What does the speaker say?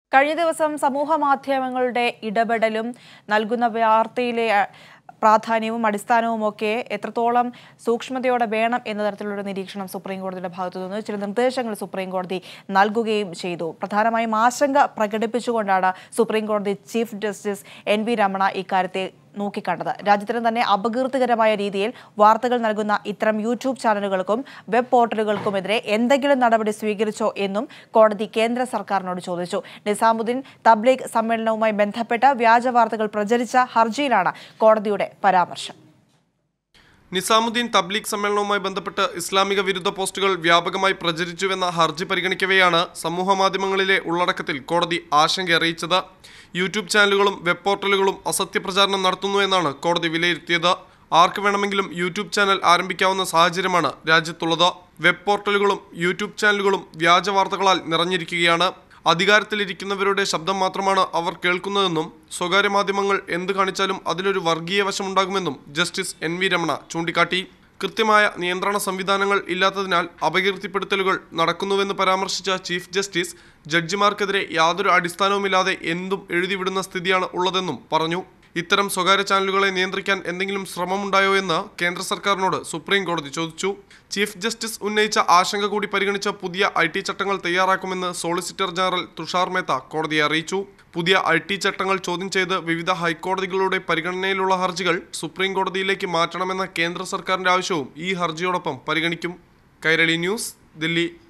കഴിഞ്ഞ ദിവസം സമൂഹ മാധ്യമങ്ങളുടെ ഇടപെടലും നൽകുന്ന വാർത്തയിലെ അ, പ്രാധാന്യവും അടിസ്ഥാനവും ഒക്കെ എത്രത്തോളം സൂക്ഷ്മതയോടെ വേണം എന്ന തരത്തിലുള്ള നിരീക്ഷണം സുപ്രീം കോടതിയുടെ ഭാഗത്തു നിന്ന് ചില നിർദ്ദേശങ്ങൾ സുപ്രീം കോടതി നൽകുകയും ചെയ്തു പ്രധാനമായും ആശങ്ക പ്രകടിപ്പിച്ചുകൊണ്ടാണ് സുപ്രീം കോടതി chief justice N V Ramana ഇക്കാര്യത്തെ നോക്കിക്കണ്ടത് രാജ്യത്തിന് തന്നെ അപകീർത്തികരമായ രീതിയിൽ വാർത്തകൾ നൽകുന്ന ഇത്തരം യൂട്യൂബ് ചാനലുകൾക്കും വെബ് പോർട്ടലുകൾക്കുമെതിരെ എന്തെങ്കിലും നടപടി സ്വീകരിച്ചോ എന്നും കോടതി കേന്ദ്ര സർക്കാരിനോട് ചോദിച്ചു നിസാമുദ്ദീൻ തബ്ലീഗ് സമ്മേളനവുമായി ബന്ധപ്പെട്ട വ്യാജ വാർത്തകൾ പ്രചരിച്ച ഹർജിയിലാണ് കോടതിയുടെ പരാമർശം നിസാമുദ്ദീൻ തബ്ലീഗ് സമ്മേളനവുമായി ബന്ധപ്പെട്ട് ഇസ്ലാമിക വിരുദ്ധ പോസ്റ്റുകൾ വ്യാപകമായി പ്രചരിച്ചുവെന്ന ഹർജി പരിഗണിക്കവെയാണ് സമൂഹമാധ്യമങ്ങളിലെ ഉള്ളടക്കത്തിൽ കോടതി ആശങ്ക അറിയിച്ചത് യൂട്യൂബ് ചാനലുകളും വെബ് പോർട്ടലുകളും അസത്യപ്രചാരണം നടത്തുന്നു എന്നാണ് കോടതി വിലയിരുത്തിയത് ആർക്ക് വേണമെങ്കിലും യൂട്യൂബ് ചാനൽ ആരംഭിക്കാവുന്ന സാഹചര്യമാണ് രാജ്യത്തുള്ളത് വെബ് പോർട്ടലുകളും യൂട്യൂബ് ചാനലുകളും വ്യാജ വാർത്തകളാൽ നിറഞ്ഞിരിക്കുകയാണ് അധികാരത്തിലിരിക്കുന്നവരുടെ ശബ്ദം മാത്രമാണ് അവർ കേൾക്കുന്നതെന്നും സ്വകാര്യ മാധ്യമങ്ങൾ എന്ത് കാണിച്ചാലും അതിലൊരു വർഗീയ വശമുണ്ടാകുമെന്നും ജസ്റ്റിസ് എൻ വി രമണ ചൂണ്ടിക്കാട്ടി കൃത്യമായ നിയന്ത്രണ സംവിധാനങ്ങൾ ഇല്ലാത്തതിനാൽ അപകീർത്തിപ്പെടുത്തലുകൾ നടക്കുന്നുവെന്ന് പരാമർശിച്ച ചീഫ് ജസ്റ്റിസ് ജഡ്ജിമാർക്കെതിരെ യാതൊരു അടിസ്ഥാനവുമില്ലാതെ എന്തും എഴുതിവിടുന്ന സ്ഥിതിയാണ് ഉള്ളതെന്നും പറഞ്ഞു ഇത്തരം സ്വകാര്യ ചാനലുകളെ നിയന്ത്രിക്കാൻ എന്തെങ്കിലും ശ്രമമുണ്ടായോ എന്ന് കേന്ദ്ര സർക്കാരിനോട് സുപ്രീം കോടതി ചോദിച്ചു ചീഫ് ജസ്റ്റിസ് ഉന്നയിച്ച ആശങ്ക കൂടി പരിഗണിച്ച പുതിയ ഐ ടി ചട്ടങ്ങൾ തയ്യാറാക്കുമെന്ന് സോളിസിറ്റർ ജനറൽ തുഷാർ മേത്ത കോടതിയെ അറിയിച്ചു പുതിയ ഐ ടി ചട്ടങ്ങൾ ചോദ്യം ചെയ്ത് വിവിധ ഹൈക്കോടതികളുടെ പരിഗണനയിലുള്ള ഹർജികൾ സുപ്രീം കോടതിയിലേക്ക് മാറ്റണമെന്ന കേന്ദ്ര സർക്കാരിന്റെ ആവശ്യവും ഈ ഹർജിയോടൊപ്പം പരിഗണിക്കും കൈരളി ന്യൂസ് ദില്ലി